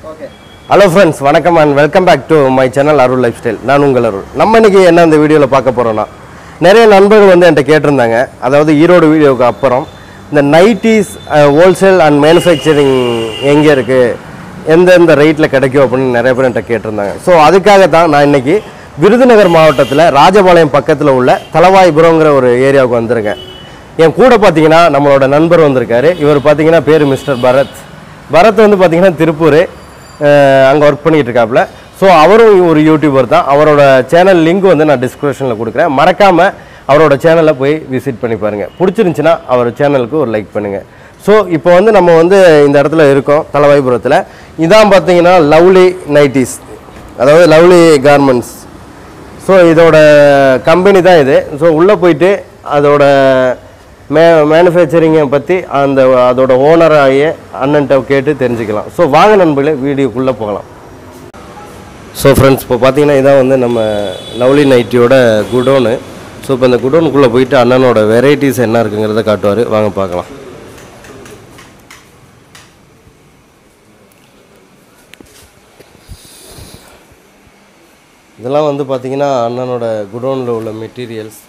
Hello friends வணக்கம் and welcome back to my channel Arul life style நான் உங்கள் அருள் நம்ம இன்னைக்கு என்ன இந்த வீடியோவில் பார்க்க போகிறோன்னா நிறைய நண்பர்கள் வந்து என்கிட்ட கேட்டிருந்தாங்க அதாவது ஈரோடு வீடியோவுக்கு அப்புறம் இந்த நைட்டிஸ் ஹோல்சேல் அண்ட் மேனுஃபேக்சரிங் எங்கே இருக்குது எந்தெந்த ரேட்டில் கிடைக்கும் அப்படின்னு நிறைய பேர் என்கிட்ட கேட்டிருந்தாங்க ஸோ அதுக்காக தான் நான் இன்னைக்கு விருதுநகர் மாவட்டத்தில் ராஜபாளையம் பக்கத்தில் உள்ள தலவாய்புரங்கிற ஒரு ஏரியாவுக்கு வந்திருக்கேன் என் கூட பார்த்தீங்கன்னா நம்மளோட நண்பர் வந்திருக்காரு இவர் பார்த்தீங்கன்னா பேர் மிஸ்டர் பரத் பரத் வந்து பார்த்தீங்கன்னா திருப்பூர் அங்கே ஒர்க் பண்ணிட்டு இருக்காப்புல ஸோ அவரும் ஒரு யூடியூபர் தான் அவரோட சேனல் லிங்க் வந்து நான் டிஸ்கிரிப்ஷனில் கொடுக்குறேன் மறக்காமல் அவரோட சேனலில் போய் விசிட் பண்ணி பாருங்கள் பிடிச்சிருந்துச்சின்னா அவர் சேனலுக்கு ஒரு லைக் பண்ணுங்கள் ஸோ இப்போ வந்து நம்ம வந்து இந்த இடத்துல இருக்கோம் தலவாய்புரத்தில் இதான் பார்த்தீங்கன்னா லவ்லி நைட்டிஸ் அதாவது லவ்லி கார்மெண்ட்ஸ் ஸோ இதோட கம்பெனி தான் இது ஸோ உள்ளே போயிட்டு அதோட மே மேனுஃபேக்சரிங்கை பற்றி அந்த அதோட ஓனராகிய அண்ணன்ட்ட கேட்டு தெரிஞ்சுக்கலாம் ஸோ வாங்க நண்பர்களே வீடியோக்குள்ளே போகலாம் ஸோ ஃப்ரெண்ட்ஸ் இப்போ பார்த்தீங்கன்னா இதான் வந்து நம்ம லவ்லி நைட்டியோட குடோனு ஸோ இப்போ இந்த குடோனுக்குள்ளே போயிட்டு அண்ணனோட வெரைட்டிஸ் என்ன இருக்குங்கிறத காட்டுவார் வாங்க பார்க்கலாம் இதெல்லாம் வந்து பார்த்தீங்கன்னா அண்ணனோட குடோனில் உள்ள மெட்டீரியல்ஸ்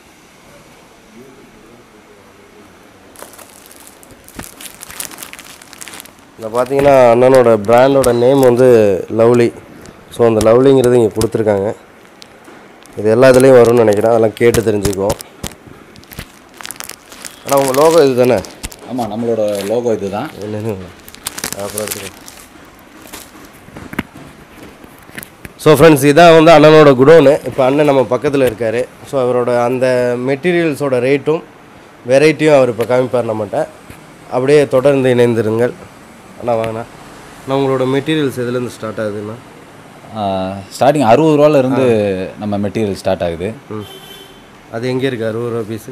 இந்த பார்த்தீங்கன்னா அண்ணனோட பிராண்டோட நேம் வந்து லவ்லி ஸோ அந்த லவ்லிங்கிறது இங்கே கொடுத்துருக்காங்க இது எல்லா இதுலேயும் வரும்னு நினைக்கிறேன் அதெல்லாம் கேட்டு தெரிஞ்சுக்குவோம் ஆனால் உங்கள் லோகோ இது தானே ஆமாம் நம்மளோட லோகோ இதுதான் என்னன்னு அப்புறம் எடுத்துக்கோ ஸோ ஃப்ரெண்ட்ஸ் இதான் வந்து அண்ணனோட குடோனு இப்போ அண்ணன் நம்ம பக்கத்தில் இருக்கார் ஸோ அவரோட அந்த மெட்டீரியல்ஸோட ரேட்டும் வெரைட்டியும் அவர் இப்போ காமிப்பார் நம்மகிட்ட அப்படியே தொடர்ந்து இணைந்திருங்கள் அண்ணா வாங்கண்ணா நான் உங்களோட மெட்டீரியல்ஸ் எதுலேருந்து ஸ்டார்ட் ஆகுதுண்ணா ஸ்டார்டிங் அறுபது ரூபால இருந்து நம்ம மெட்டீரியல் ஸ்டார்ட் ஆகுது ம் அது எங்கே இருக்குது அறுபது ரூபா பீஸு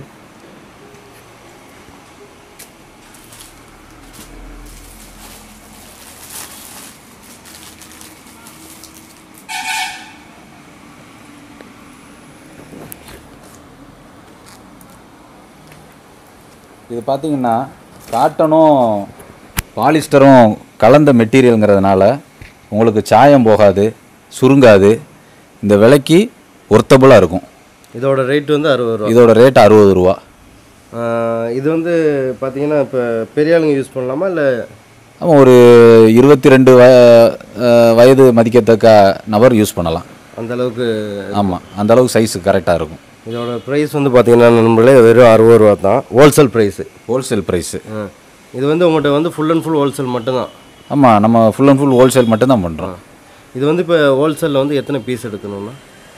இது பார்த்தீங்கன்னா காட்டனும் பாலிஸ்டரும் கலந்த மெட்டீரியலுங்கிறதுனால உங்களுக்கு சாயம் போகாது சுருங்காது இந்த விலைக்கு ஒர்த்தபுளாக இருக்கும் இதோட ரேட் வந்து அறுபது ரூபா இதோட ரேட் அறுபது ரூபா ஆஹ் இது வந்து பார்த்தீங்கன்னா இப்போ பெரிய ஆளுங்க யூஸ் பண்ணலாமா இல்லை ஆமாம் ஒரு இருபத்தி ரெண்டு வ அஹ், வயது மதிக்கத்தக்க நபர் யூஸ் பண்ணலாம் அந்த அளவுக்கு ஆமாம் அந்த அளவுக்கு சைஸு கரெக்டாக இருக்கும் இதோட ப்ரைஸ் வந்து பார்த்தீங்கன்னா நண்பர்களே வெறும் அறுபது ரூபா தான் ஹோல்சேல் ப்ரைஸு ஹோல்சேல் ப்ரைஸு இது வந்து உங்கள்கிட்ட வந்து ஃபுல் அண்ட் ஃபுல் ஹோல்சேல் மட்டும்தான் ஆமாம் நம்ம ஃபுல் அண்ட் ஃபுல் ஹோல்சேல் மட்டும்தான் பண்ணுறோம் இது வந்து இப்போ ஹோல்சேலில் வந்து எத்தனை பீஸ் எடுக்கணும்னா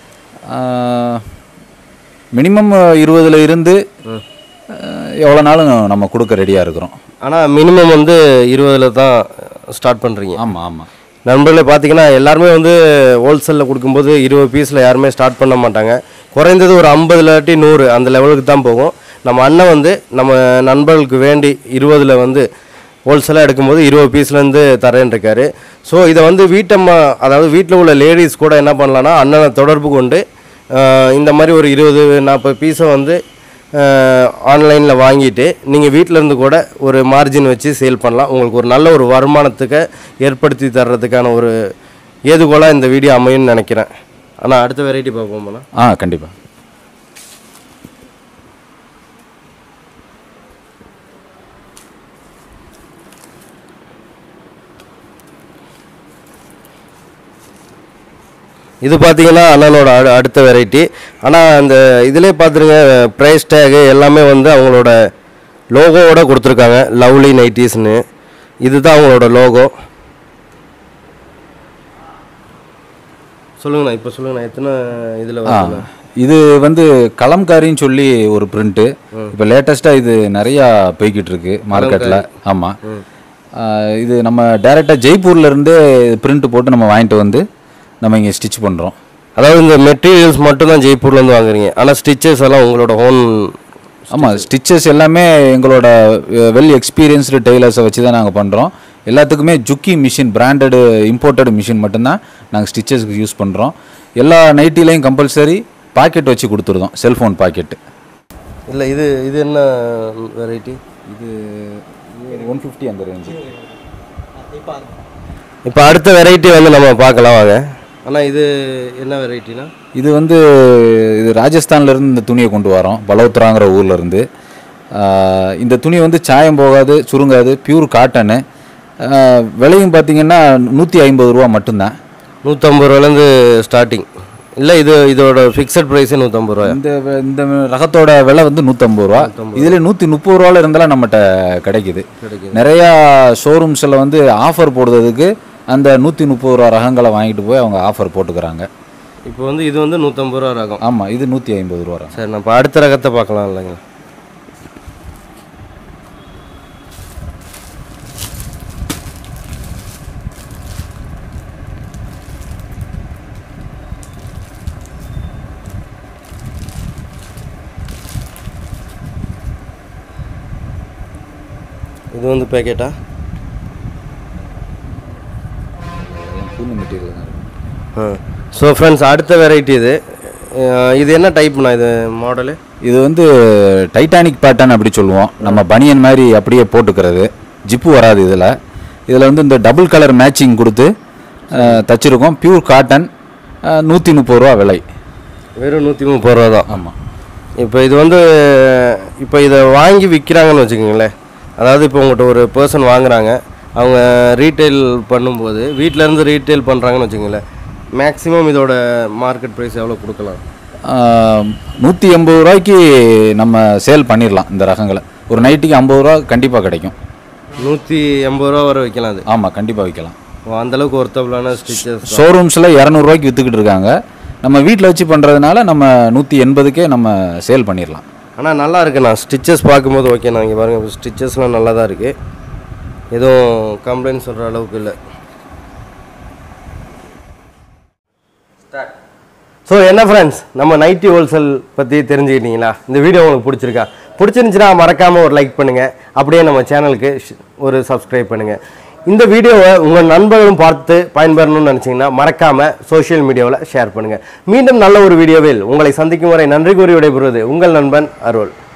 மினிமம் இருபதுல இருந்து எவ்வளோ நாளும் நம்ம கொடுக்க ரெடியாக இருக்கிறோம் ஆனால் மினிமம் வந்து இருபதில் தான் ஸ்டார்ட் பண்ணுறீங்க ஆமாம் ஆமாம் நண்பர்களே பார்த்தீங்கன்னா எல்லாருமே வந்து ஹோல்சேலில் கொடுக்கும்போது இருபது பீஸில் யாருமே ஸ்டார்ட் பண்ண மாட்டாங்க குறைந்தது ஒரு ஐம்பது இல்லாட்டி நூறு அந்த லெவலுக்கு தான் போகும் நம்ம அண்ணன் வந்து நம்ம நண்பர்களுக்கு வேண்டி இருபதில் வந்து ஹோல்சேலாக எடுக்கும்போது இருபது பீஸ்லேருந்து தரேன் இருக்காரு ஸோ இதை வந்து வீட்டம்மா அதாவது வீட்டில் உள்ள லேடிஸ் கூட என்ன பண்ணலான்னா அண்ணனை தொடர்பு கொண்டு ஆஹ், இந்த மாதிரி ஒரு இருபது நாற்பது பீஸை வந்து ஆன்லைனில் வாங்கிட்டு நீங்கள் வீட்டில் இருந்து கூட ஒரு மார்ஜின் வச்சு சேல் பண்ணலாம் உங்களுக்கு ஒரு நல்ல ஒரு வருமானத்துக்கு ஏற்படுத்தி தர்றதுக்கான ஒரு ஏதுகோலாக இந்த வீடியோ அமையும்னு நினைக்கிறேன் ஆனால் அடுத்த வெரைட்டி பார்ப்போம்னா ஆ கண்டிப்பாக இது பார்த்தீங்கன்னா அண்ணனோட அடு- அடுத்த வெரைட்டி ஆனால் அந்த இதிலே பார்த்துருங்க ப்ரைஸ் டேகு எல்லாமே வந்து அவங்களோட லோகோவோட கொடுத்துருக்காங்க லவ்லி நைட்டிஸ்னு இதுதான் அவங்களோட லோகோ சொல்லுங்கண்ணா இப்போ சொல்லுங்கண்ணா எத்தனை இதில் ஆ வருதுண்ணா இது வந்து கலம்காரின்னு சொல்லி ஒரு பிரிண்ட்டு இப்போ லேட்டஸ்ட்டாக இது நிறையா போய்கிட்டு இருக்கு மார்க்கெட்டில் ஆமாம் இது நம்ம டேரெக்டாக ஜெய்ப்பூர்ல இருந்து பிரிண்ட் போட்டு நம்ம வாங்கிட்டு வந்து நம்ம இங்கே ஸ்டிச் பண்ணுறோம் அதாவது இந்த மெட்டீரியல்ஸ் மட்டும் தான் ஜெய்ப்பூர்லேருந்து வாங்குறீங்க ஆனால் ஸ்டிச்சஸ் எல்லாம் உங்களோட ஓன் ஆமாம் ஸ்டிச்சஸ் எல்லாமே எங்களோட வெல் எக்ஸ்பீரியன்ஸ்டு டெய்லர்ஸை வச்சு தான் நாங்கள் பண்ணுறோம் எல்லாத்துக்குமே Juki machine branded imported machine மட்டும்தான் நாங்கள் ஸ்டிச்சஸ்க்கு யூஸ் பண்ணுறோம் எல்லா நைட்டிலையும் கம்பல்சரி பாக்கெட் வச்சு கொடுத்துருதோம் செல்ஃபோன் பாக்கெட்டு இல்லை இது இது என்ன வெரைட்டி இது ஒன் ஃபிஃப்டி அந்த ரேஞ்சு இப்போ அடுத்த வெரைட்டி வந்து நம்ம பார்க்கலாம் வாங்க ஆனால் இது என்ன வெரைட்டினா இது வந்து இது ராஜஸ்தான்ல இருந்து இந்த துணியை கொண்டு வரோம் பலோத்ராங்கிற ஊர்ல இருந்து ஆஹ் இந்த துணி வந்து சாயம் போகாது சுருங்காது பியூர் காட்டனு ஆஹ் விலையும் பார்த்தீங்கன்னா நூற்றி ஐம்பது ரூபா மட்டும்தான் நூற்றம்பது ரூபாலேருந்து ஸ்டார்டிங் இல்லை இது இதோட ஃபிக்ஸட் ப்ரைஸே நூற்றம்பது ரூபாயா இந்த வ- இந்த ரகத்தோட விலை வந்து நூற்றம்பது ரூபா இதில் நூற்றி முப்பது ரூபால இருந்தாலும் நம்மகிட்ட கிடைக்குது நிறையா ஷோரூம்ஸில் வந்து ஆஃபர் போடுறதுக்கு அந்த நூற்றி முப்பது ரூபா ரகங்களை வாங்கிட்டு போய் அவங்க ஆஃபர் போட்டுக்கிறாங்க இப்போ வந்து இது வந்து நூற்றம்பது ரூபா ரகம் ஆமாம் இது நூற்றி ஐம்பது ரூபா ரகம் சரி நம்ம அடுத்த ரகத்தை பார்க்கலாம் இல்லைங்க இது வந்து பேக்கெட்டா துணி மெட்டீரியல் தான் இருக்கும். ஸோ ஃப்ரெண்ட்ஸ் அடுத்த வெரைட்டி இது அஹ் இது என்ன டைப்ண்ணா இது மாடலு இது வந்து டைட்டானிக் பேட்டர்ன் அப்படி சொல்லுவோம் நம்ம பனியன் மாதிரி அப்படியே போட்டுக்கிறது ஜிப்பு வராது இதில் இதில் வந்து இந்த டபுள் கலர் மேட்சிங் கொடுத்து அஹ், தச்சிருக்கோம் பியூர் காட்டன் நூற்றி முப்பது ரூபா விலை வெறும் நூற்றி முப்பது ரூபா தான் ஆமாம் இப்போ இது வந்து இப்போ இதை வாங்கி விற்கிறாங்கன்னு வச்சுக்கோங்களேன் அதாவது இப்போ உங்கள்கிட்ட ஒரு பர்சன் வாங்குறாங்க அவங்க ரீட்டைல் பண்ணும்போது வீட்ல இருந்து ரீட்டைல் பண்ணுறாங்கன்னு வச்சுக்கோங்களேன் மேக்ஸிமம் இதோட மார்க்கெட் ப்ரைஸ் எவ்வளோ கொடுக்கலாம் நூற்றி எண்பது ரூபாய்க்கு நம்ம சேல் பண்ணிடலாம் இந்த ரகங்களை ஒரு நைட்டுக்கு ஐம்பது ரூபா கண்டிப்பாக கிடைக்கும் நூற்றி எண்பது ரூபா வரை விற்கலாம் அது ஆமாம் கண்டிப்பாக விற்கலாம் ஓ, அந்த அளவுக்கு ஒர்த்தபிளான ஸ்டிச்சஸ் ஷோரூம்ஸில் இரநூறுவாய்க்கு விற்றுக்கிட்டு இருக்காங்க நம்ம வீட்டில் வச்சு பண்ணுறதுனால நம்ம நூற்றி எண்பதுக்கே நம்ம சேல் பண்ணிடலாம் ஆனால் நல்லா இருக்குண்ணா ஸ்டிச்சஸ் பார்க்கும்போது ஓகேண்ணா இங்கே பாருங்கள் ஸ்டிச்சஸ்லாம் நல்லா தான் இருக்குது எதுவும் கம்ப்ளைண்ட் சொல்கிற அளவுக்கு இல்லை ஸோ என்ன ஃப்ரெண்ட்ஸ் நம்ம நைட்டி ஹோல்சேல் பற்றி தெரிஞ்சுக்கிட்டீங்களா இந்த வீடியோ உங்களுக்கு பிடிச்சிருக்கா பிடிச்சிருந்துச்சுன்னா மறக்காமல் ஒரு லைக் பண்ணுங்கள் அப்படியே நம்ம சேனலுக்கு ஷ்- ஒரு சப்ஸ்கிரைப் பண்ணுங்கள் இந்த வீடியோவை உங்கள் நண்பர்களும் பார்த்து பயன்பெறணும்னு நினச்சிங்கன்னா மறக்காமல் சோஷியல் மீடியாவில் ஷேர் பண்ணுங்கள் மீண்டும் நல்ல ஒரு வீடியோவில் உங்களை சந்திக்கும் வரை நன்றி கூறி விடைபெறுவது உங்கள் நண்பன் அருள்